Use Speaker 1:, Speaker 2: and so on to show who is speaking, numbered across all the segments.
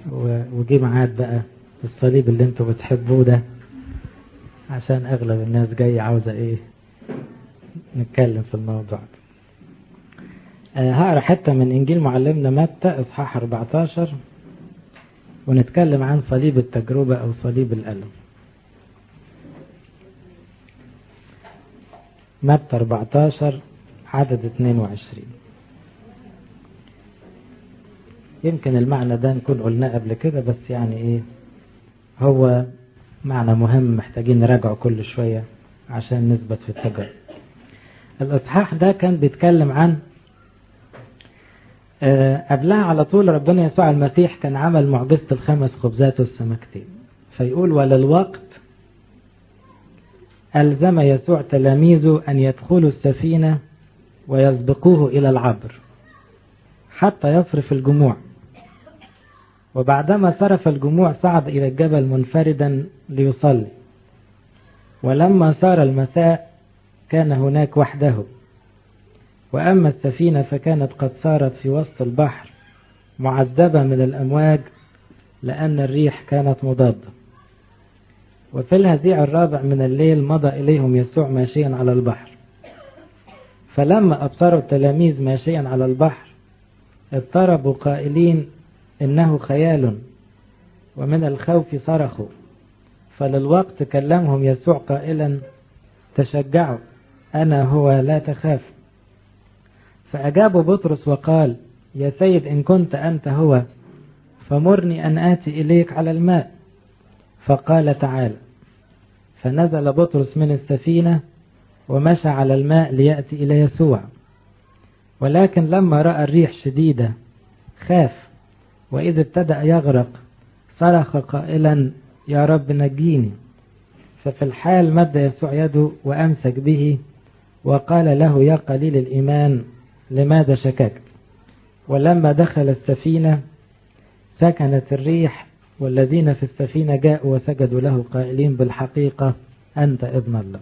Speaker 1: وجي معاد بقى الصليب اللي انتوا بتحبوه ده عشان اغلب الناس جاية عاوزة ايه نتكلم في الموضوع ده آه هقرا حتة من انجيل معلمنا متى اصحاح 14 ونتكلم عن صليب التجربة او صليب الألم متى 14 عدد 22 يمكن المعنى ده نكون قلناه قبل كده بس يعني ايه هو معنى مهم محتاجين نراجعه كل شوية عشان نثبت في التجربة الإصحاح ده كان بيتكلم عن أه قبلها على طول ربنا يسوع المسيح كان عمل معجزة الخمس خبزات والسمكتين فيقول وللوقت ألزم يسوع تلاميذه أن يدخلوا السفينة ويسبقوه إلى العبر حتى يصرف الجموع وبعدما صرف الجموع صعد إلى الجبل منفردا ليصلي ولما صار المساء كان هناك وحده وأما السفينة فكانت قد صارت في وسط البحر معذبة من الأمواج لأن الريح كانت مضادة وفي الهزيع الرابع من الليل مضى إليهم يسوع ماشيا على البحر فلما أبصروا التلاميذ ماشيا على البحر اضطربوا قائلين إنه خيال ومن الخوف صرخوا فللوقت كلمهم يسوع قائلا تشجعوا أنا هو لا تخاف فأجاب بطرس وقال يا سيد إن كنت أنت هو فمرني أن آتي إليك على الماء فقال تعال فنزل بطرس من السفينة ومشى على الماء ليأتي إلى يسوع ولكن لما رأى الريح شديدة خاف وإذا ابتدأ يغرق صرخ قائلا يا رب نجيني ففي الحال مد يسوع يده وأمسك به وقال له يا قليل الإيمان لماذا شككت ولما دخل السفينة سكنت الريح والذين في السفينة جاءوا وسجدوا له قائلين بالحقيقة أنت ابن الله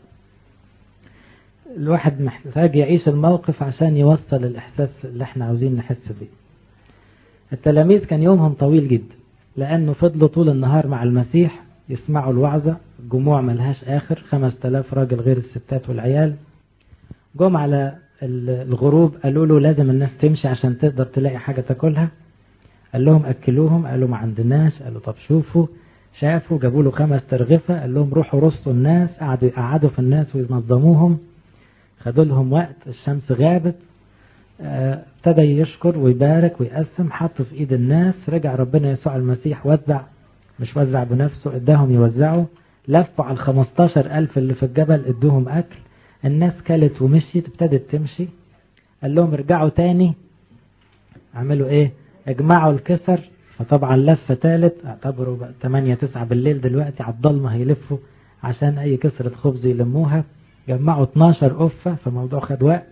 Speaker 1: الواحد محتاج يعيش الموقف عشان يوصل الإحساس اللي احنا عاوزين نحس بيه التلاميذ كان يومهم طويل جدا لأنه فضلوا طول النهار مع المسيح يسمعوا الوعظة الجموع ملهاش آخر خمس تلاف راجل غير الستات والعيال جم على الغروب قالوا له لازم الناس تمشي عشان تقدر تلاقي حاجة تاكلها قال لهم أكلوهم قالوا ما عندناش قالوا طب شوفوا شافوا جابوا له خمس ترغفة قال لهم روحوا رصوا الناس قعدوا يقعدوا في الناس وينظموهم خدوا لهم وقت الشمس غابت ابتدى آه يشكر ويبارك ويقسم حط في ايد الناس رجع ربنا يسوع المسيح وزع مش وزع بنفسه اداهم يوزعوا لفوا على الخمستاشر ألف اللي في الجبل ادوهم أكل الناس كلت ومشيت ابتدت تمشي قال لهم ارجعوا تاني عملوا ايه اجمعوا الكسر فطبعا لفة تالت اعتبروا بقى 8 9 بالليل دلوقتي على الضلمة هيلفوا عشان اي كسرة خبز يلموها جمعوا 12 قفة فالموضوع خد وقت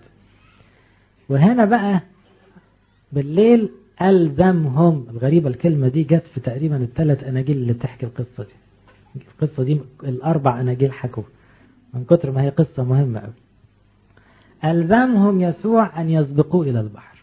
Speaker 1: وهنا بقى بالليل ألزمهم الغريبة الكلمة دي جت في تقريبا الثلاث أناجيل اللي بتحكي القصة دي القصة دي الأربع أناجيل حكوا من كتر ما هي قصة مهمة أوي ألزمهم يسوع أن يسبقوا إلى البحر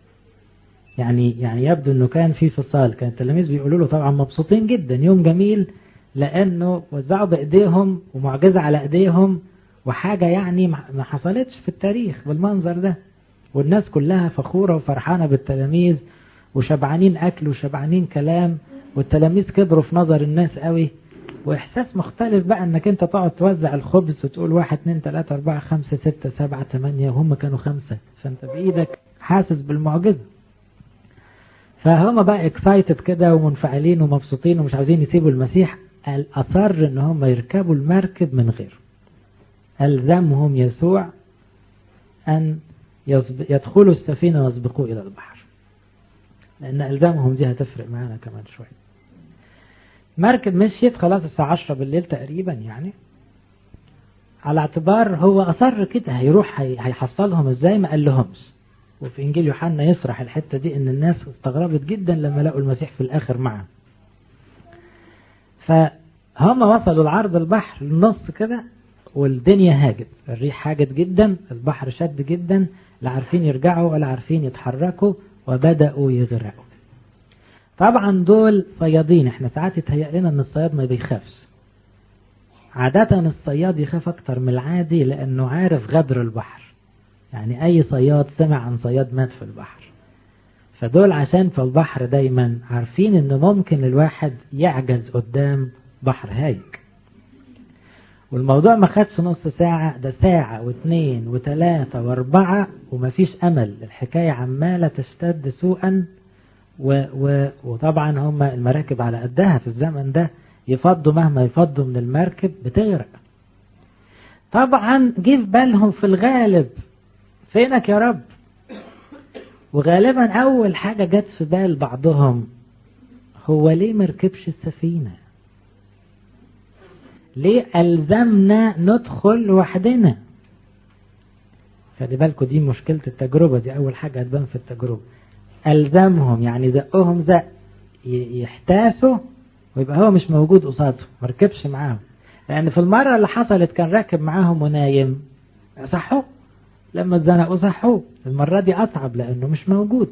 Speaker 1: يعني يعني يبدو أنه كان في فصال كان التلاميذ بيقولوا له طبعا مبسوطين جدا يوم جميل لأنه وزعوا بإيديهم ومعجزة على إيديهم وحاجة يعني ما حصلتش في التاريخ بالمنظر ده والناس كلها فخورة وفرحانة بالتلاميذ وشبعانين أكل وشبعانين كلام والتلاميذ كبروا في نظر الناس قوي وإحساس مختلف بقى أنك أنت تقعد توزع الخبز وتقول واحد اتنين تلاتة أربعة خمسة ستة سبعة تمانية وهم كانوا خمسة فأنت بإيدك حاسس بالمعجزة فهم بقى اكسايتد كده ومنفعلين ومبسوطين ومش عاوزين يسيبوا المسيح أصر أن هم يركبوا المركب من غيره ألزمهم يسوع أن يدخلوا السفينة ويسبقوا إلى البحر لأن ألزامهم دي هتفرق معانا كمان شوية مركب مشيت خلاص الساعة 10 بالليل تقريبا يعني على اعتبار هو أصر كده هيروح هيحصلهم ازاي ما قال لهمش وفي إنجيل يوحنا يصرح الحتة دي إن الناس استغربت جدا لما لقوا المسيح في الآخر معه فهم وصلوا لعرض البحر للنص كده والدنيا هاجت الريح هاجت جدا البحر شد جدا لا عارفين يرجعوا ولا عارفين يتحركوا وبدأوا يغرقوا طبعا دول صيادين احنا ساعات يتهيأ لنا ان الصياد ما بيخافش عادة الصياد يخاف اكتر من العادي لانه عارف غدر البحر يعني اي صياد سمع عن صياد مات في البحر فدول عشان في البحر دايما عارفين ان ممكن الواحد يعجز قدام بحر هايج والموضوع ما خدش نص ساعة ده ساعة واثنين وثلاثة واربعة ومفيش امل الحكاية عمالة تشتد سوءا و و وطبعا هم المراكب على قدها في الزمن ده يفضوا مهما يفضوا من المركب بتغرق طبعا جه في بالهم في الغالب فينك يا رب وغالبا اول حاجة جت في بال بعضهم هو ليه مركبش السفينة ليه ألزمنا ندخل لوحدنا خلي بالكوا دي مشكلة التجربة دي أول حاجة هتبان في التجربة ألزمهم يعني زقهم زق يحتاسوا ويبقى هو مش موجود قصادهم مركبش معاهم لأن في المرة اللي حصلت كان راكب معاهم ونايم صحوه لما اتزنقوا صحوه المرة دي أصعب لأنه مش موجود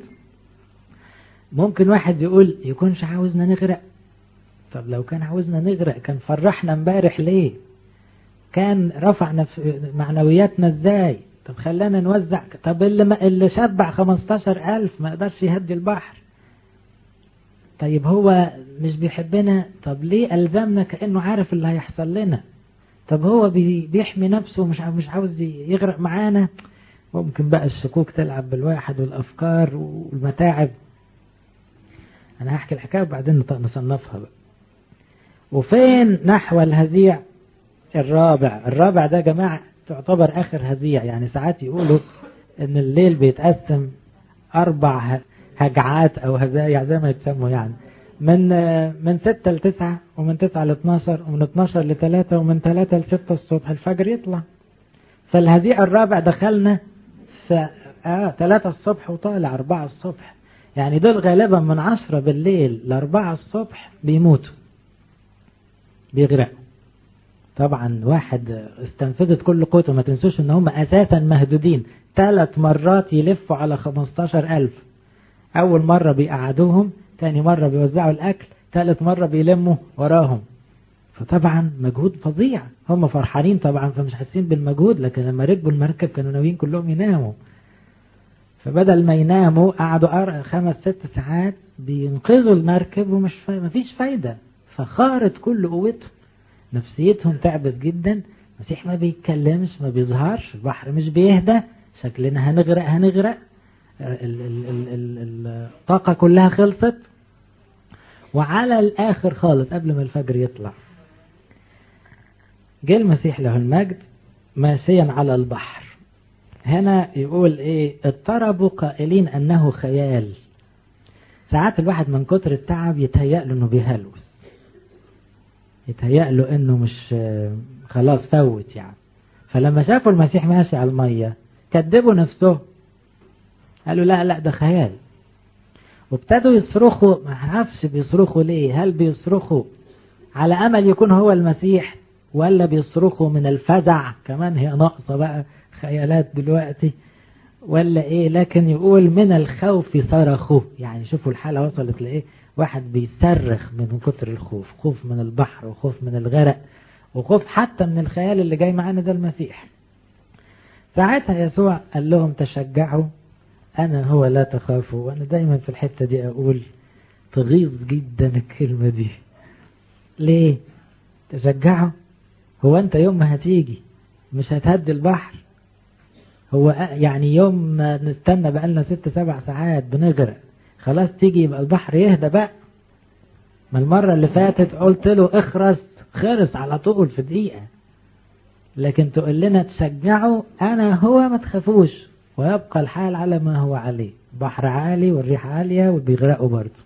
Speaker 1: ممكن واحد يقول يكونش عاوزنا نغرق طب لو كان عاوزنا نغرق كان فرحنا امبارح ليه كان رفع معنوياتنا ازاي طب خلانا نوزع طب اللي, ما اللي شبع 15000 ما قدرش يهدي البحر طيب هو مش بيحبنا طب ليه ألزمنا كأنه عارف اللي هيحصل لنا طب هو بي بيحمي نفسه مش مش عاوز يغرق معانا ممكن بقى الشكوك تلعب بالواحد والأفكار والمتاعب أنا هحكي الحكاية وبعدين نصنفها بقى وفين نحو الهزيع الرابع الرابع ده يا جماعة تعتبر آخر هزيع يعني ساعات يقولوا إن الليل بيتقسم أربع هجعات أو هزايع زي ما يتسموا يعني من من 6 ل 9 ومن 9 ل 12 ومن 12 ل 3 ومن 3 ل 6 الصبح الفجر يطلع فالهزيع الرابع دخلنا في آه 3 الصبح وطالع 4 الصبح يعني دول غالبا من 10 بالليل ل 4 الصبح بيموتوا بيغرقوا طبعا واحد استنفذت كل قوته ما تنسوش ان هم اساسا مهدودين ثلاث مرات يلفوا على 15000 اول مرة بيقعدوهم تاني مرة بيوزعوا الاكل ثالث مرة بيلموا وراهم فطبعا مجهود فظيع هم فرحانين طبعا فمش حاسين بالمجهود لكن لما ركبوا المركب كانوا ناويين كلهم يناموا فبدل ما يناموا قعدوا خمس ست ساعات بينقذوا المركب ومش فا... مفيش فايدة فخارت كل قوتهم نفسيتهم تعبت جدا المسيح ما بيتكلمش ما بيظهرش البحر مش بيهدى شكلنا هنغرق هنغرق الطاقة كلها خلصت وعلى الآخر خالص قبل ما الفجر يطلع جه المسيح له المجد ماشيا على البحر هنا يقول ايه اضطربوا قائلين انه خيال ساعات الواحد من كتر التعب يتهيأ له انه بيهلوس يتهيأ له انه مش خلاص فوت يعني فلما شافوا المسيح ماشي على المية كذبوا نفسه قالوا لا لا ده خيال وابتدوا يصرخوا ما اعرفش بيصرخوا ليه هل بيصرخوا على امل يكون هو المسيح ولا بيصرخوا من الفزع كمان هي ناقصه بقى خيالات دلوقتي ولا ايه لكن يقول من الخوف صرخوا يعني شوفوا الحالة وصلت لايه واحد بيصرخ من كتر الخوف خوف من البحر وخوف من الغرق وخوف حتى من الخيال اللي جاي معانا ده المسيح ساعتها يسوع قال لهم تشجعوا انا هو لا تخافوا وانا دايما في الحتة دي اقول تغيظ جدا الكلمة دي ليه تشجعوا هو انت يوم ما هتيجي مش هتهدي البحر هو يعني يوم ما نستنى بقالنا ست سبع ساعات بنغرق خلاص تيجي يبقى البحر يهدى بقى ما المرة اللي فاتت قلت له اخرس خرس على طول في دقيقة لكن تقول لنا تشجعوا انا هو ما تخافوش ويبقى الحال على ما هو عليه بحر عالي والريح عالية وبيغرقوا برضه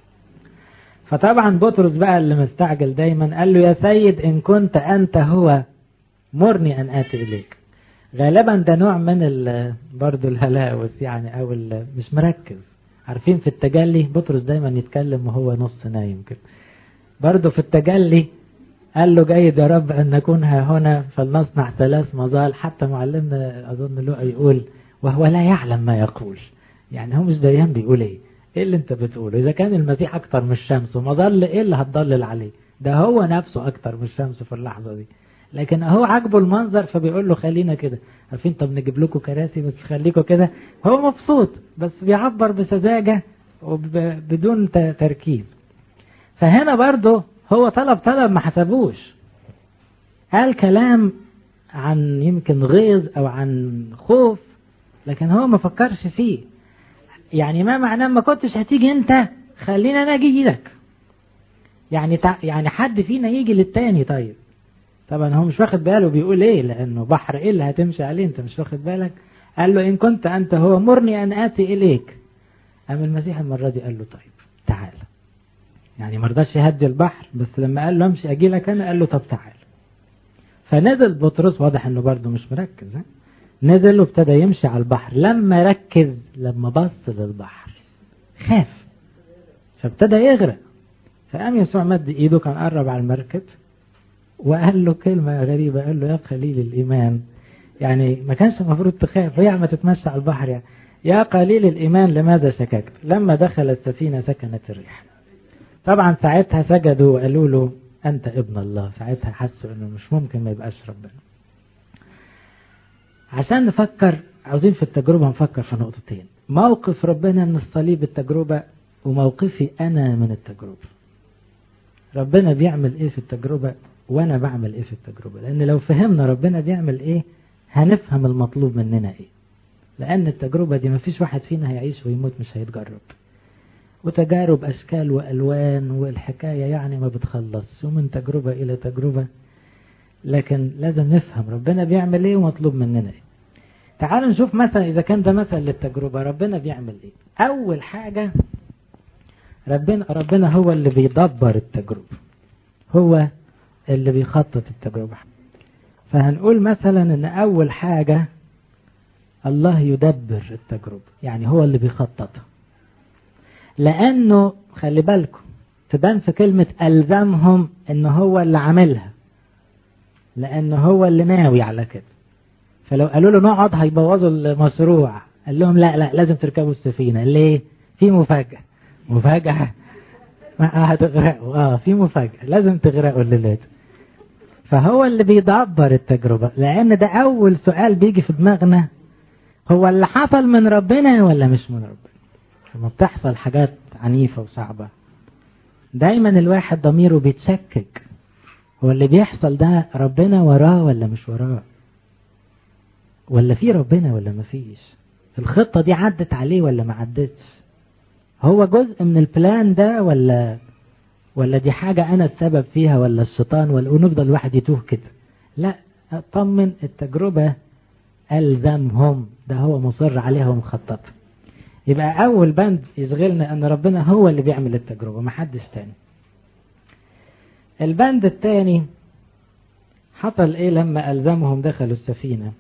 Speaker 1: فطبعا بطرس بقى اللي مستعجل دايما قال له يا سيد ان كنت انت هو مرني ان اتي اليك غالبا ده نوع من برضه الهلاوس يعني او مش مركز عارفين في التجلي بطرس دايما يتكلم وهو نص نايم كده برضه في التجلي قال له جيد يا رب ان نكون ها هنا فلنصنع ثلاث مظال حتى معلمنا اظن له يقول وهو لا يعلم ما يقول يعني هو مش دريان بيقول ايه ايه اللي انت بتقوله اذا كان المسيح اكتر من الشمس وما ضل ايه اللي هتضلل عليه ده هو نفسه اكتر من الشمس في اللحظة دي لكن هو عاجبه المنظر فبيقول له خلينا كده عارفين طب نجيب لكم كراسي بس خليكم كده هو مبسوط بس بيعبر بسذاجة وبدون تركيز فهنا برضه هو طلب طلب ما حسبوش قال كلام عن يمكن غيظ او عن خوف لكن هو ما فكرش فيه يعني ما معناه ما كنتش هتيجي انت خلينا انا اجي لك يعني تع... يعني حد فينا يجي للتاني طيب طبعا هو مش واخد باله بيقول ايه لانه بحر ايه اللي هتمشي عليه انت مش واخد بالك قال له ان كنت انت هو مرني ان اتي اليك قام المسيح المره دي قال له طيب تعال يعني ما رضاش يهدي البحر بس لما قال له امشي اجي لك انا قال له طب تعال فنزل بطرس واضح انه برضه مش مركز ها نزل وابتدى يمشي على البحر لما ركز لما بص للبحر خاف فابتدى يغرق فقام يسوع مد ايده كان قرب على المركب وقال له كلمة غريبة قال له يا قليل الإيمان يعني ما كانش المفروض تخاف هي ما تتمشى على البحر يعني يا قليل الإيمان لماذا شككت لما دخل السفينة سكنت الريح طبعا ساعتها سجدوا وقالوا له أنت ابن الله ساعتها حسوا أنه مش ممكن ما يبقاش ربنا عشان نفكر عاوزين في التجربة نفكر في نقطتين موقف ربنا من الصليب التجربة وموقفي أنا من التجربة ربنا بيعمل إيه في التجربة وأنا بعمل إيه في التجربة لأن لو فهمنا ربنا بيعمل إيه هنفهم المطلوب مننا إيه لأن التجربة دي مفيش واحد فينا هيعيش ويموت مش هيتجرب وتجارب أشكال وألوان والحكاية يعني ما بتخلص ومن تجربة إلى تجربة لكن لازم نفهم ربنا بيعمل ايه ومطلوب مننا ايه تعالوا نشوف مثلا اذا كان ده مثل للتجربة ربنا بيعمل ايه اول حاجة ربنا ربنا هو اللي بيدبر التجربة هو اللي بيخطط التجربة فهنقول مثلا ان اول حاجة الله يدبر التجربة يعني هو اللي بيخططها لانه خلي بالكم تبان في كلمة ألزمهم ان هو اللي عاملها لأنه هو اللي ناوي على كده فلو قالوا له نقعد هيبوظوا المشروع قال لهم لا لا لازم تركبوا السفينة ليه في مفاجأة مفاجأة ما هتغرقوا اه في مفاجأة لازم تغرقوا الليلات فهو اللي بيدبر التجربة لأن ده أول سؤال بيجي في دماغنا هو اللي حصل من ربنا ولا مش من ربنا لما بتحصل حاجات عنيفة وصعبة دايما الواحد ضميره بيتشكك هو اللي بيحصل ده ربنا وراه ولا مش وراه ولا في ربنا ولا ما فيش الخطة دي عدت عليه ولا ما عدتش هو جزء من البلان ده ولا ولا دي حاجة أنا السبب فيها ولا الشيطان ولا ونفضل الواحد يتوه كده لا اطمن التجربة ألزمهم ده هو مصر عليها ومخططها يبقى أول بند يشغلنا أن ربنا هو اللي بيعمل التجربة ما حدش تاني البند الثاني حصل ايه لما ألزمهم دخلوا السفينة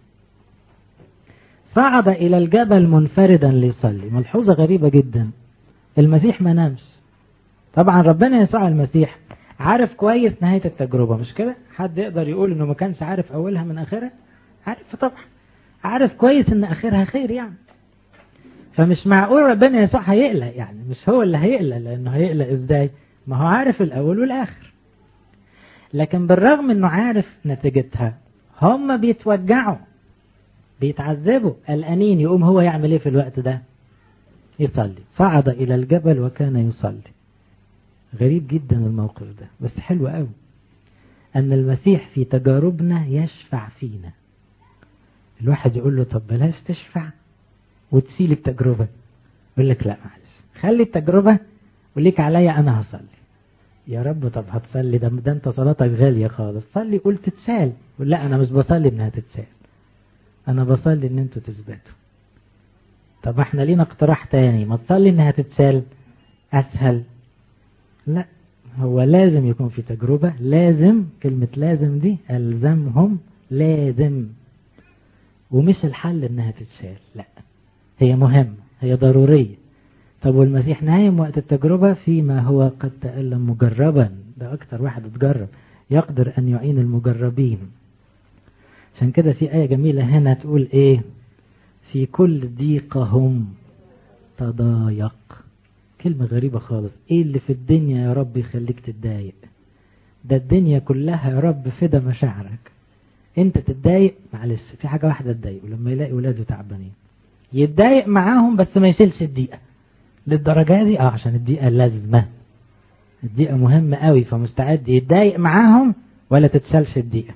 Speaker 1: صعد إلى الجبل منفردا ليصلي ملحوظة غريبة جدا المسيح ما نامش طبعا ربنا يسوع المسيح عارف كويس نهاية التجربة مش كده حد يقدر يقول انه ما كانش عارف اولها من اخرها عارف طبعا عارف كويس ان اخرها خير يعني فمش معقول ربنا يسوع هيقلق يعني مش هو اللي هيقلق لانه هيقلق ازاي ما هو عارف الاول والاخر لكن بالرغم انه عارف نتيجتها هم بيتوجعوا بيتعذبوا قلقانين يقوم هو يعمل ايه في الوقت ده يصلي صعد الى الجبل وكان يصلي غريب جدا الموقف ده بس حلو قوي ان المسيح في تجاربنا يشفع فينا الواحد يقول له طب بلاش تشفع وتسيل التجربة يقول لك لا معلش خلي التجربة وليك عليا انا هصلي يا رب طب هتصلي ده, ده انت صلاتك غالية خالص صلي قول تتسال قول لا انا مش بصلي انها تتسال انا بصلي ان انتوا تثبتوا طب احنا لينا اقتراح تاني ما تصلي انها تتسال اسهل لا هو لازم يكون في تجربة لازم كلمة لازم دي ألزمهم لازم ومش الحل انها تتشال لا هي مهمة هي ضرورية طب والمسيح نايم وقت التجربة فيما هو قد تألم مجربا ده أكتر واحد اتجرب يقدر أن يعين المجربين عشان كده في آية جميلة هنا تقول إيه في كل ضيقهم تضايق كلمة غريبة خالص ايه اللي في الدنيا يا رب يخليك تتضايق ده الدنيا كلها يا رب فدا مشاعرك انت تتضايق معلش في حاجة واحدة تضايقه لما يلاقي ولاده تعبانين يتضايق معاهم بس ما يشيلش الدقيقة للدرجة دي اه عشان الدقيقة لازمة الدقيقة مهمة قوي فمستعد يتضايق معاهم ولا تتشالش الدقيقة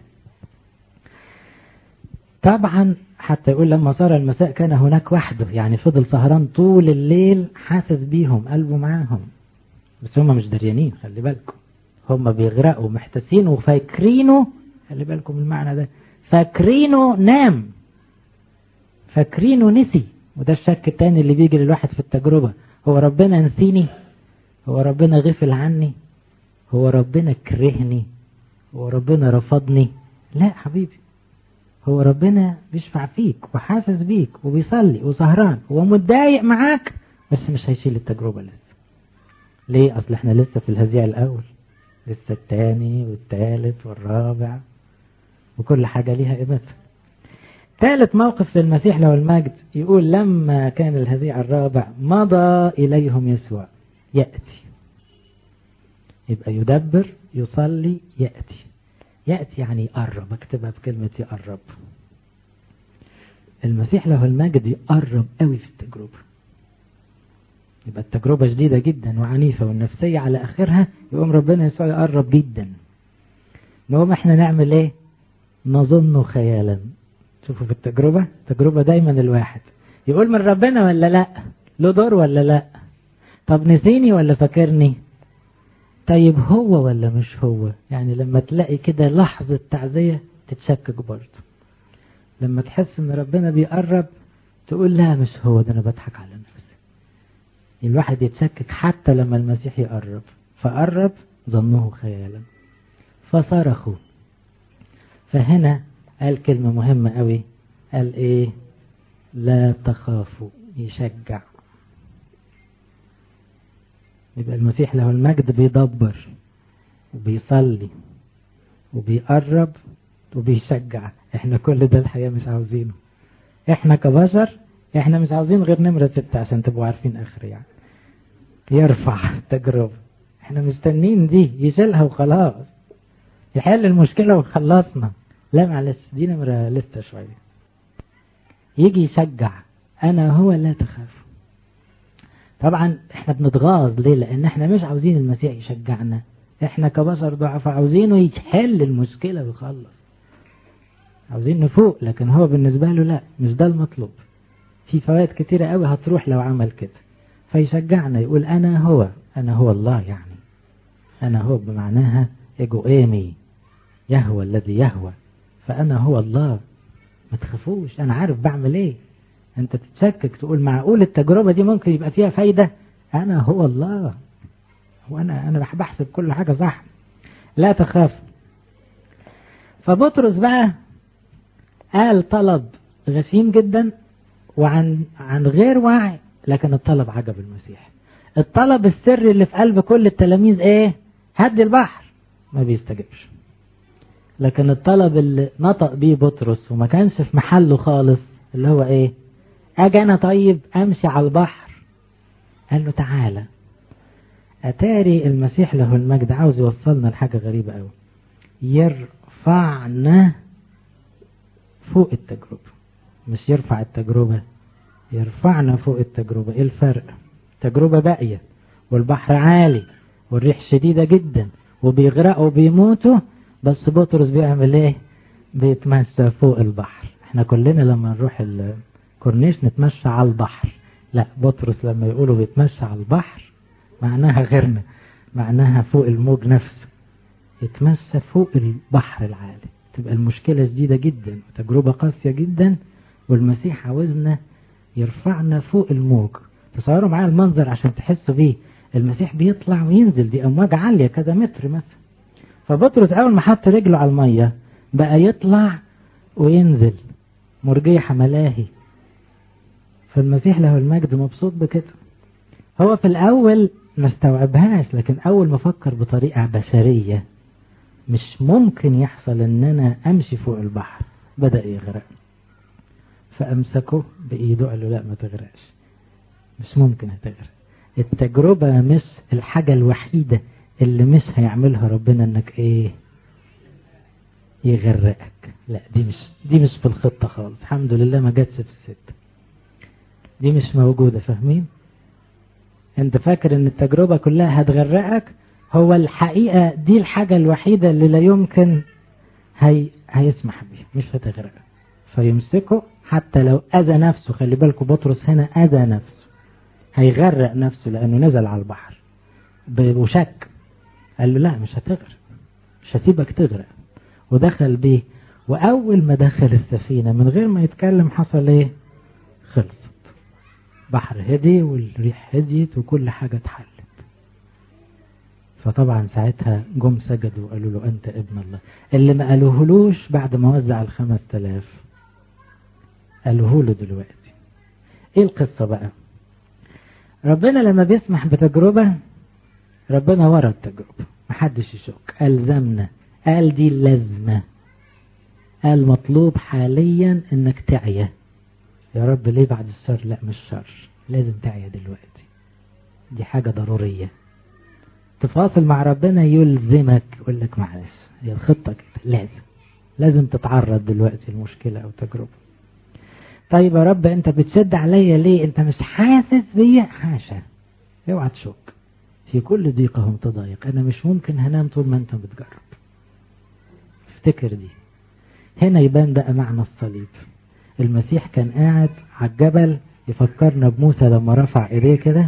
Speaker 1: طبعا حتى يقول لما صار المساء كان هناك وحده يعني فضل سهران طول الليل حاسس بيهم قلبه معاهم بس هم مش دريانين خلي بالكم هم بيغرقوا محتسين وفاكرينه خلي بالكم المعنى ده فاكرينه نام فاكرينه نسي وده الشك التاني اللي بيجي للواحد في التجربة هو ربنا نسيني هو ربنا غفل عني هو ربنا كرهني هو ربنا رفضني لا حبيبي هو ربنا بيشفع فيك وحاسس بيك وبيصلي وسهران ومتضايق معاك بس مش هيشيل التجربة لسه ليه اصل احنا لسه في الهزيع الاول لسه التاني والتالت والرابع وكل حاجة ليها قيمتها ثالث موقف للمسيح له المجد يقول لما كان الهزيع الرابع مضى إليهم يسوع يأتي يبقى يدبر يصلي يأتي يأتي يعني يقرب اكتبها بكلمة يقرب المسيح له المجد يقرب قوي في التجربة يبقى التجربة شديدة جدا وعنيفة والنفسية على آخرها يقوم ربنا يسوع يقرب جدا نقوم احنا نعمل ايه نظن خيالا شوفوا في التجربة التجربة دايما الواحد يقول من ربنا ولا لا له دور ولا لا طب نسيني ولا فاكرني طيب هو ولا مش هو يعني لما تلاقي كده لحظة تعزية تتشكك برضه لما تحس ان ربنا بيقرب تقول لا مش هو ده انا بضحك على نفسي الواحد يتشكك حتى لما المسيح يقرب فقرب ظنه خيالا فصرخوا فهنا قال كلمة مهمة قوي قال ايه لا تخافوا يشجع يبقى المسيح له المجد بيدبر وبيصلي وبيقرب وبيشجع احنا كل ده الحقيقة مش عاوزينه احنا كبشر احنا مش عاوزين غير نمرة ستة عشان تبقوا عارفين اخر يعني يرفع التجربة احنا مستنين دي يشيلها وخلاص يحل المشكلة وخلصنا لا معلش دي نمرة لسه شوية يجي يشجع انا هو لا تخاف طبعا احنا بنتغاظ ليه لان احنا مش عاوزين المسيح يشجعنا احنا كبشر ضعفاء عاوزينه يحل المشكلة ويخلص عاوزين نفوق لكن هو بالنسبة له لا مش ده المطلوب في فوائد كتيرة قوي هتروح لو عمل كده فيشجعنا يقول انا هو انا هو الله يعني انا هو بمعناها ايجو ايمي يهوى الذي يهوى فانا هو الله ما تخافوش انا عارف بعمل ايه انت تتشكك تقول معقول التجربة دي ممكن يبقى فيها فايدة انا هو الله وانا انا بحسب كل حاجة صح لا تخاف فبطرس بقى قال طلب غشيم جدا وعن عن غير وعي لكن الطلب عجب المسيح الطلب السري اللي في قلب كل التلاميذ ايه هدي البحر ما بيستجبش لكن الطلب اللي نطق بيه بطرس وما كانش في محله خالص اللي هو ايه اجي انا طيب امشي على البحر قال له تعالى اتاري المسيح له المجد عاوز يوصلنا لحاجة غريبة قوي يرفعنا فوق التجربة مش يرفع التجربة يرفعنا فوق التجربة ايه الفرق تجربة باقية والبحر عالي والريح شديدة جدا وبيغرقوا وبيموتوا بس بطرس بيعمل ايه بيتمشى فوق البحر احنا كلنا لما نروح الكورنيش نتمشى على البحر لا بطرس لما يقولوا بيتمشى على البحر معناها غيرنا معناها فوق الموج نفسه يتمشى فوق البحر العالي تبقى المشكلة شديدة جدا وتجربة قاسية جدا والمسيح عاوزنا يرفعنا فوق الموج تصوروا معايا المنظر عشان تحسوا بيه المسيح بيطلع وينزل دي أمواج عالية كذا متر مثلا فبطرس أول ما حط رجله على المية بقى يطلع وينزل مرجيحة ملاهي فالمسيح له المجد مبسوط بكده هو في الأول ما استوعبهاش لكن أول ما فكر بطريقة بشرية مش ممكن يحصل ان انا امشي فوق البحر بدأ يغرق فامسكه بايده قال له لا ما تغرقش مش ممكن هتغرق التجربة مش الحاجة الوحيدة اللي مش هيعملها ربنا انك ايه يغرقك لا دي مش دي مش في الخطة خالص الحمد لله ما جاتش في الست دي مش موجودة فاهمين انت فاكر ان التجربة كلها هتغرقك هو الحقيقة دي الحاجة الوحيدة اللي لا يمكن هي هيسمح بيها مش هتغرقك فيمسكه حتى لو أذى نفسه خلي بالكم بطرس هنا أذى نفسه هيغرق نفسه لأنه نزل على البحر وشك قال له لا مش هتغرق مش هسيبك تغرق ودخل بيه وأول ما دخل السفينة من غير ما يتكلم حصل ايه خلصت بحر هدي والريح هديت وكل حاجة اتحلت فطبعا ساعتها جم سجدوا وقالوا له أنت ابن الله اللي ما قالوهلوش بعد ما وزع الخمس تلاف قالوه له دلوقتي ايه القصة بقى ربنا لما بيسمح بتجربة ربنا ورا التجربة محدش يشك ألزمنا قال دي اللازمة قال مطلوب حاليا انك تعيا يا رب ليه بعد الشر لا مش شر لازم تعيا دلوقتي دي حاجة ضرورية تفاصل مع ربنا يلزمك يقول لك معلش هي الخطة كده لازم لازم تتعرض دلوقتي المشكلة او تجربة طيب يا رب انت بتشد عليا ليه انت مش حاسس بيا حاشا اوعى تشك في كل ضيقهم تضايق انا مش ممكن هنام طول ما انت بتجرب افتكر دي هنا يبان بقى معنى الصليب المسيح كان قاعد على الجبل يفكرنا بموسى لما رفع ايديه كده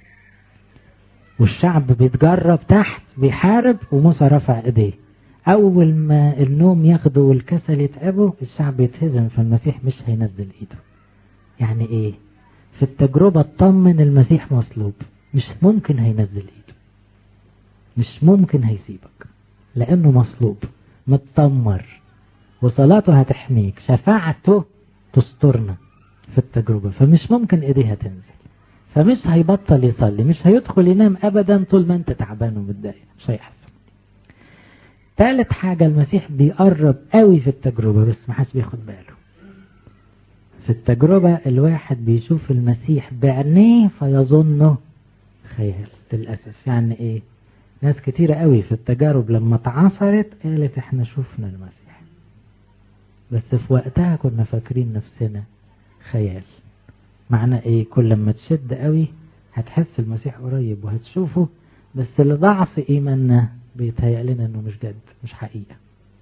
Speaker 1: والشعب بيتجرب تحت بيحارب وموسى رفع ايديه اول ما النوم ياخده والكسل يتعبه الشعب يتهزم فالمسيح مش هينزل ايده يعني ايه في التجربة اطمن المسيح مصلوب مش ممكن هينزل ايده مش ممكن هيسيبك لانه مصلوب متطمر وصلاته هتحميك شفاعته تسترنا في التجربة فمش ممكن ايديها تنزل فمش هيبطل يصلي مش هيدخل ينام ابدا طول ما انت تعبان ومتضايق مش هيحصل ثالث حاجة المسيح بيقرب قوي في التجربة بس ما حدش بياخد باله في التجربة الواحد بيشوف المسيح بعينيه فيظنه خيال للأسف يعني ايه ناس كتيرة قوي في التجارب لما اتعصرت قالت احنا شفنا المسيح بس في وقتها كنا فاكرين نفسنا خيال معنى ايه كل لما تشد قوي هتحس المسيح قريب وهتشوفه بس لضعف ايماننا بيتهيأ لنا انه مش جد مش حقيقة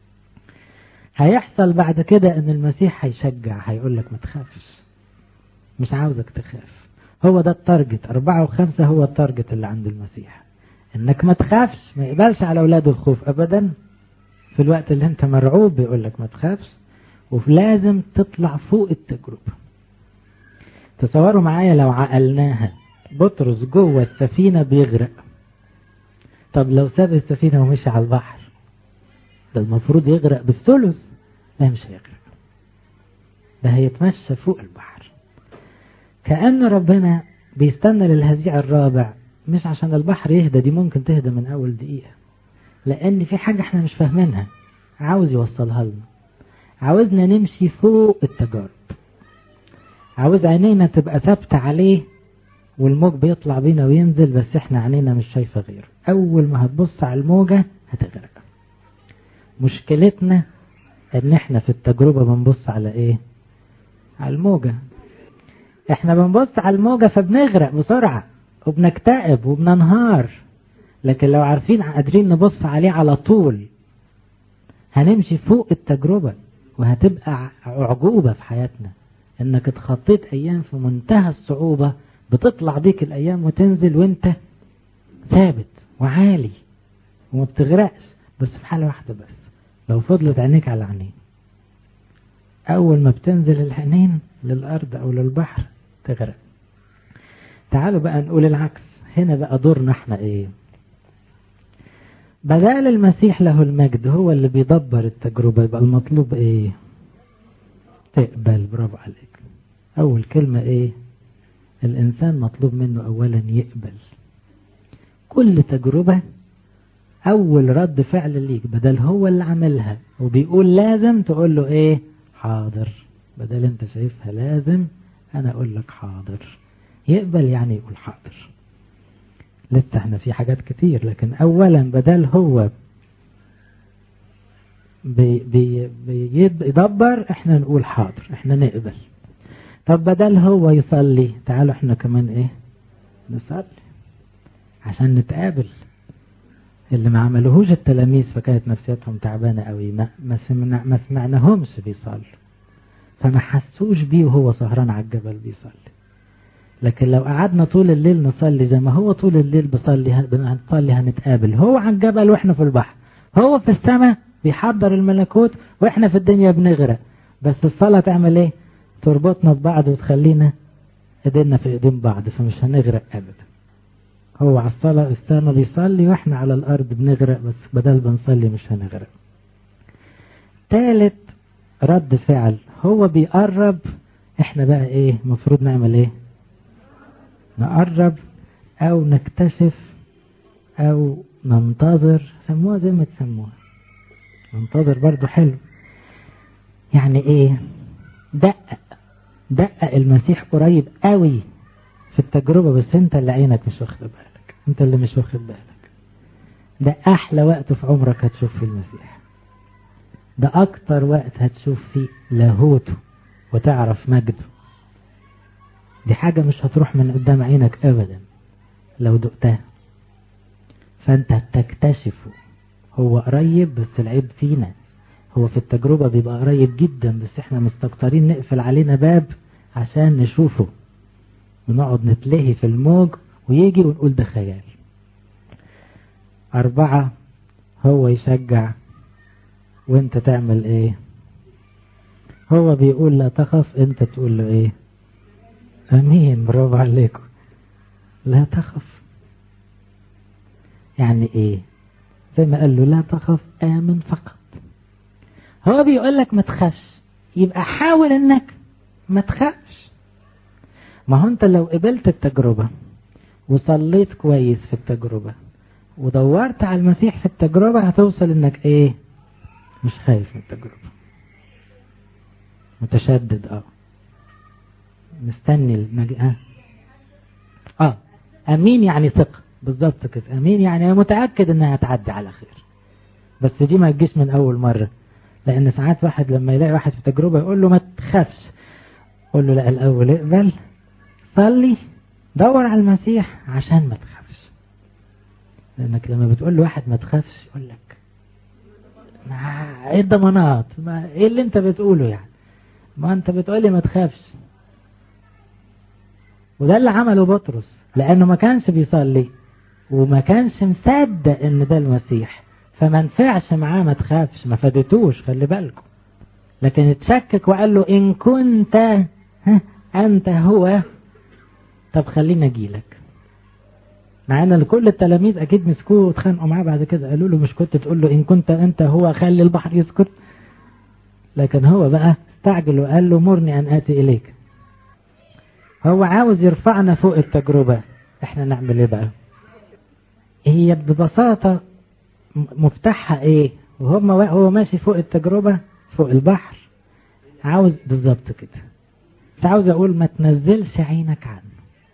Speaker 1: هيحصل بعد كده ان المسيح هيشجع هيقول لك ما تخافش مش عاوزك تخاف هو ده التارجت أربعة وخمسة هو التارجت اللي عند المسيح انك ما تخافش ما يقبلش على اولاده الخوف ابدا في الوقت اللي انت مرعوب بيقول لك ما تخافش ولازم تطلع فوق التجربة تصوروا معايا لو عقلناها بطرس جوه السفينة بيغرق طب لو ساب السفينة ومشي على البحر ده المفروض يغرق بالثلث لا مش هيغرق ده هيتمشى فوق البحر كأن ربنا بيستنى للهزيع الرابع مش عشان البحر يهدى دي ممكن تهدى من أول دقيقة لأن في حاجة احنا مش فاهمينها عاوز يوصلها لنا عاوزنا نمشي فوق التجارب عاوز عينينا تبقى ثابتة عليه والموج بيطلع بينا وينزل بس احنا عينينا مش شايفة غيره اول ما هتبص على الموجة هتغرق مشكلتنا ان احنا في التجربة بنبص على ايه على الموجة احنا بنبص على الموجة فبنغرق بسرعة وبنكتئب وبننهار لكن لو عارفين قادرين نبص عليه على طول هنمشي فوق التجربة وهتبقى عجوبة في حياتنا انك اتخطيت ايام في منتهى الصعوبة بتطلع بيك الايام وتنزل وانت ثابت وعالي وما بتغرقش بس في حالة واحدة بس لو فضلت عينيك على عينين اول ما بتنزل العينين للارض او للبحر تغرق تعالوا بقى نقول العكس هنا بقى دورنا احنا ايه بدل المسيح له المجد هو اللي بيدبر التجربة يبقى المطلوب ايه تقبل برافو عليك اول كلمة ايه الانسان مطلوب منه اولا يقبل كل تجربة اول رد فعل ليك بدل هو اللي عملها وبيقول لازم تقول له ايه حاضر بدل انت شايفها لازم انا اقول لك حاضر يقبل يعني يقول حاضر لسه احنا في حاجات كتير لكن اولا بدل هو بي بي بيدبر احنا نقول حاضر احنا نقبل طب بدل هو يصلي تعالوا احنا كمان ايه نصلي عشان نتقابل اللي ما عملوهوش التلاميذ فكانت نفسيتهم تعبانة قوي ما, ما, سمعنا ما سمعناهمش بيصلوا فما حسوش بيه وهو سهران على الجبل بيصلي لكن لو قعدنا طول الليل نصلي زي ما هو طول الليل بصلي هنصلي هنتقابل هو على الجبل واحنا في البحر هو في السماء بيحضر الملكوت واحنا في الدنيا بنغرق بس الصلاة تعمل ايه تربطنا ببعض وتخلينا ايدينا في ايدين بعض فمش هنغرق ابدا هو على الصلاة السماء بيصلي واحنا على الارض بنغرق بس بدل بنصلي مش هنغرق ثالث رد فعل هو بيقرب احنا بقى ايه مفروض نعمل ايه نقرب او نكتشف او ننتظر سموها زي ما تسموها ننتظر برضو حلو يعني ايه دقق دقق المسيح قريب قوي في التجربة بس انت اللي عينك مش واخد بالك انت اللي مش واخد بالك ده احلى وقت في عمرك هتشوف فيه المسيح ده اكتر وقت هتشوف فيه لاهوته وتعرف مجده دي حاجة مش هتروح من قدام عينك ابدا لو دقتها فانت تكتشفه هو قريب بس العيب فينا هو في التجربة بيبقى قريب جدا بس احنا مستكترين نقفل علينا باب عشان نشوفه ونقعد نتلهي في الموج ويجي ونقول ده خيال أربعة هو يشجع وانت تعمل ايه هو بيقول لا تخف انت تقول له ايه امين برافو عليكم لا تخف يعني ايه زي ما قال له لا تخف امن فقط هو بيقول لك ما تخافش يبقى حاول انك ما تخافش ما هو انت لو قبلت التجربة وصليت كويس في التجربة ودورت على المسيح في التجربة هتوصل انك ايه مش خايف من التجربة متشدد اه مستني المج... اه اه امين يعني ثقة بالظبط كده امين يعني انا متأكد انها هتعدي على خير بس دي ما تجيش من اول مرة لان ساعات واحد لما يلاقي واحد في تجربة يقول له ما تخافش قول له لا الاول اقبل صلي دور على المسيح عشان ما تخافش لانك لما بتقول لواحد ما تخافش يقول لك ما ايه الضمانات ما ايه اللي انت بتقوله يعني ما انت بتقولي ما تخافش وده اللي عمله بطرس لانه ما كانش بيصلي وما كانش مصدق ان ده المسيح فما نفعش معاه ما تخافش ما فادتوش خلي بالكم لكن اتشكك وقال له ان كنت ها انت هو طب خلينا اجيلك مع ان كل التلاميذ اكيد مسكوه واتخانقوا معاه بعد كده قالوا له مش كنت تقول له ان كنت انت هو خلي البحر يسكت لكن هو بقى استعجل وقال له مرني ان اتي اليك هو عاوز يرفعنا فوق التجربة احنا نعمل ايه بقى هي ببساطة مفتاحها ايه وهم هو ماشي فوق التجربة فوق البحر عاوز بالظبط كده بس عاوز اقول ما تنزلش عينك عنه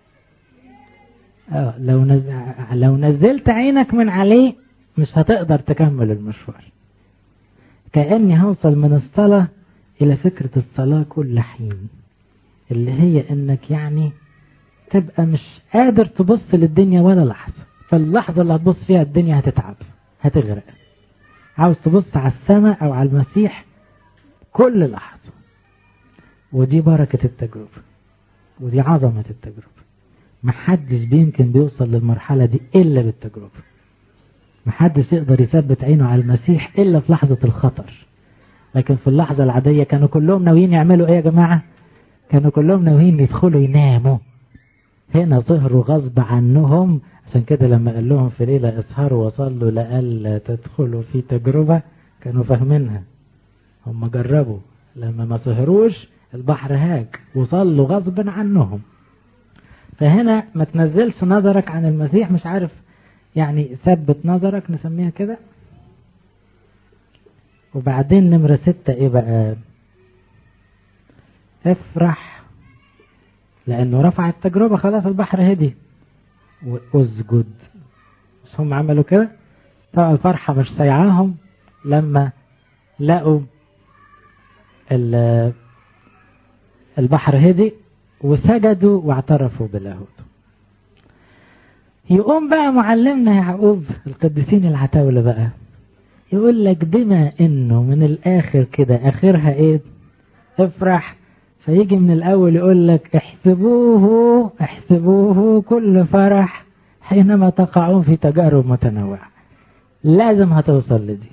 Speaker 1: اه لو نزل لو نزلت عينك من عليه مش هتقدر تكمل المشوار كأني هوصل من الصلاة إلى فكرة الصلاة كل حين اللي هي إنك يعني تبقى مش قادر تبص للدنيا ولا لحظة فاللحظة اللي هتبص فيها الدنيا هتتعب هتغرق عاوز تبص على السماء أو على المسيح كل لحظة ودي بركة التجربة ودي عظمة التجربة محدش بيمكن بيوصل للمرحلة دي إلا بالتجربة محدش يقدر يثبت عينه على المسيح إلا في لحظة الخطر لكن في اللحظة العادية كانوا كلهم ناويين يعملوا إيه يا جماعة كانوا كلهم ناويين يدخلوا يناموا هنا ظهروا غصب عنهم عشان كده لما قال لهم في ليلة اسهروا وصلوا لألا تدخلوا في تجربة كانوا فاهمينها هم جربوا لما ما سهروش البحر هاج وصلوا غصب عنهم فهنا ما تنزلش نظرك عن المسيح مش عارف يعني ثبت نظرك نسميها كده وبعدين نمرة ستة ايه بقى افرح لانه رفع التجربة خلاص البحر هدي واسجد بس هم عملوا كده طبعا الفرحة مش سيعاهم لما لقوا البحر هدي وسجدوا واعترفوا بلاهوته يقوم بقى معلمنا يعقوب القديسين العتاولة بقى يقول لك بما انه من الاخر كده اخرها ايه افرح فيجي من الاول يقول لك احسبوه احسبوه كل فرح حينما تقعون في تجارب متنوعة لازم هتوصل لدي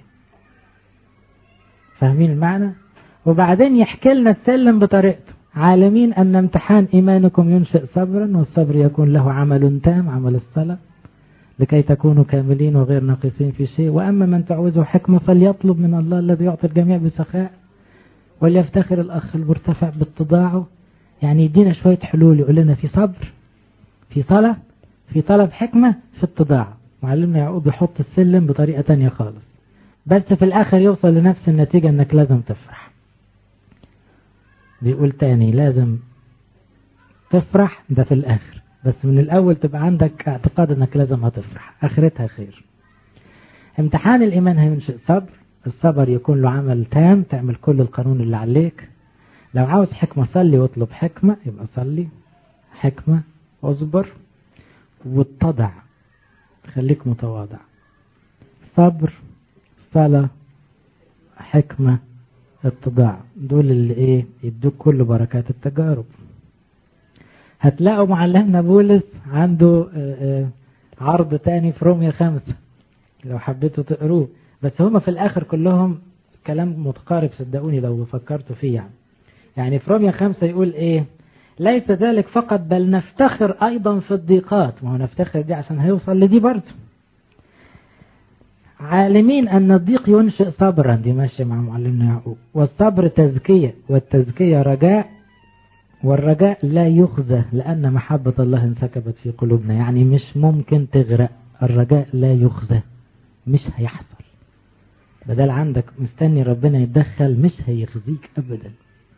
Speaker 1: فاهمين المعنى وبعدين يحكي لنا السلم بطريقته عالمين أن امتحان إيمانكم ينشئ صبرا والصبر يكون له عمل تام عمل الصلاة لكي تكونوا كاملين وغير ناقصين في شيء وأما من تعوزه حكمة فليطلب من الله الذي يعطي الجميع بسخاء وليفتخر الأخ المرتفع باتضاعه يعني يدينا شوية حلول يقول لنا في صبر في صلاة في طلب حكمة في اتضاع معلمنا يعقوب يحط السلم بطريقة تانية خالص بس في الآخر يوصل لنفس النتيجة أنك لازم تفرح بيقول تاني لازم تفرح ده في الآخر بس من الأول تبقى عندك اعتقاد أنك لازم هتفرح آخرتها خير امتحان الإيمان هينشئ صبر الصبر يكون له عمل تام تعمل كل القانون اللي عليك لو عاوز حكمة صلي واطلب حكمة يبقى صلي حكمة اصبر واتضع خليك متواضع صبر صلاة حكمة اتضاع دول اللي ايه يدوك كل بركات التجارب هتلاقوا معلمنا بولس عنده عرض تاني في روميا خمسة لو حبيتوا تقروه بس هما في الاخر كلهم كلام متقارب صدقوني لو فكرتوا فيه يعني يعني في روميا خمسة يقول ايه ليس ذلك فقط بل نفتخر ايضا في الضيقات ما هو نفتخر دي عشان هيوصل لدي برضه عالمين أن الضيق ينشئ صبرا دي ماشية مع معلمنا يعقوب والصبر تزكية والتزكية رجاء والرجاء لا يخزى لأن محبة الله انسكبت في قلوبنا يعني مش ممكن تغرق الرجاء لا يخزى مش هيحصل بدل عندك مستني ربنا يتدخل مش هيخزيك أبدا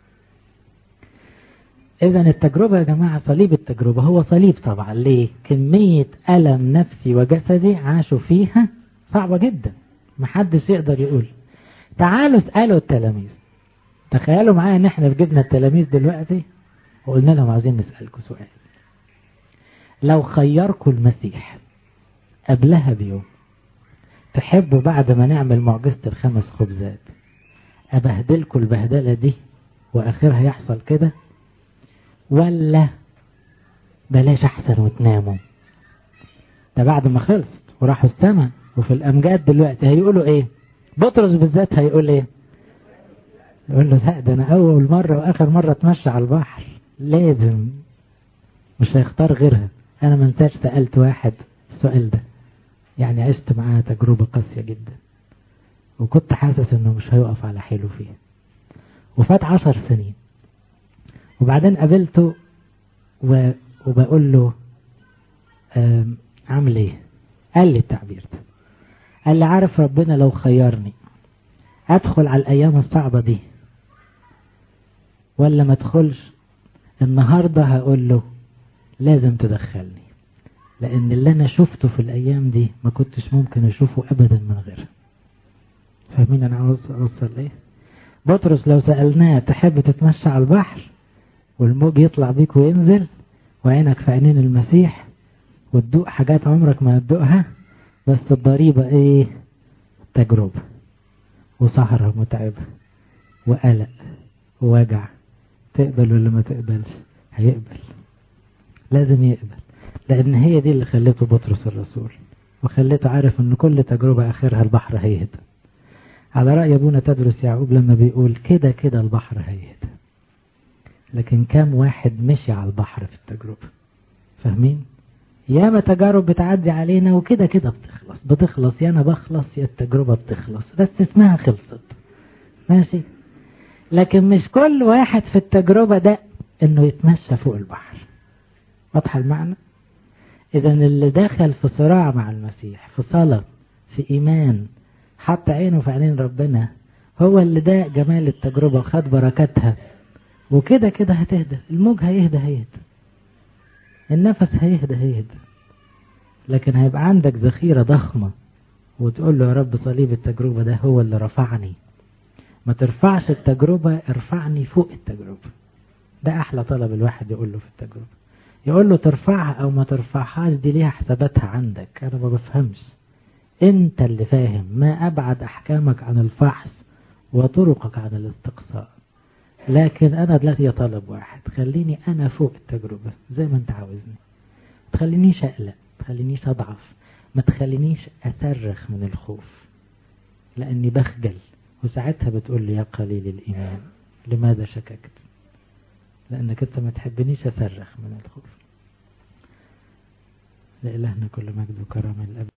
Speaker 1: إذا التجربة يا جماعة صليب التجربة هو صليب طبعا ليه كمية ألم نفسي وجسدي عاشوا فيها صعبة جدا محدش يقدر يقول تعالوا اسألوا التلاميذ تخيلوا معايا ان احنا جبنا التلاميذ دلوقتي وقلنا لهم عايزين نسألكم سؤال لو خيركم المسيح قبلها بيوم تحبوا بعد ما نعمل معجزة الخمس خبزات أبهدلكم البهدلة دي وآخرها يحصل كده ولا بلاش أحسن وتناموا ده بعد ما خلصت وراحوا السماء وفي الأمجاد دلوقتي هيقولوا إيه بطرس بالذات هيقول إيه يقول له لا ده أنا أول مرة وآخر مرة أتمشى على البحر لازم مش هيختار غيرها أنا ما انساش سألت واحد السؤال ده يعني عشت معاه تجربة قاسية جدا وكنت حاسس انه مش هيقف على حيله فيها وفات عشر سنين وبعدين قابلته و... وبقول له عامل ايه قال لي التعبير ده قال لي عارف ربنا لو خيرني ادخل على الايام الصعبة دي ولا ما ادخلش النهاردة هقول له لازم تدخلني لان اللي انا شفته في الايام دي ما كنتش ممكن اشوفه ابدا من غيرها فاهمين انا عاوز اوصل ايه بطرس لو سألناه تحب تتمشى على البحر والموج يطلع بيك وينزل وعينك في عينين المسيح وتدوق حاجات عمرك ما هتدوقها بس الضريبة ايه تجربة وسهرة متعبة وقلق ووجع تقبل ولا ما تقبلش هيقبل لازم يقبل لأن هي دي اللي خلته بطرس الرسول وخلته عارف أن كل تجربة آخرها البحر هيهدى على رأي أبونا تدرس يعقوب لما بيقول كده كده البحر هيهدى لكن كام واحد مشي على البحر في التجربة فاهمين ياما تجارب بتعدي علينا وكده كده بتخلص بتخلص يا أنا بخلص يا التجربة بتخلص بس اسمها خلصت ماشي لكن مش كل واحد في التجربة ده انه يتمشى فوق البحر واضح المعنى إذا اللي دخل في صراع مع المسيح في صلاة في إيمان حط عينه في عينين ربنا هو اللي ده جمال التجربة وخد بركاتها وكده كده هتهدى الموج هيهدى هيهدى النفس هيهدى هيهدى لكن هيبقى عندك ذخيرة ضخمة وتقول له يا رب صليب التجربة ده هو اللي رفعني ما ترفعش التجربة ارفعني فوق التجربة ده أحلى طلب الواحد يقول له في التجربة يقول له ترفعها أو ما ترفعهاش دي ليها حساباتها عندك أنا ما بفهمش أنت اللي فاهم ما أبعد أحكامك عن الفحص وطرقك عن الاستقصاء لكن أنا دلوقتي طلب واحد خليني أنا فوق التجربة زي ما أنت عاوزني تخلينيش أقلق تخلينيش أضعف ما تخلينيش أصرخ من الخوف لأني بخجل وساعتها بتقول لي يا قليل الإيمان لماذا شككت لأنك أنت ما تحبنيش أصرخ من الخوف لإلهنا كل مجد وكرم الأب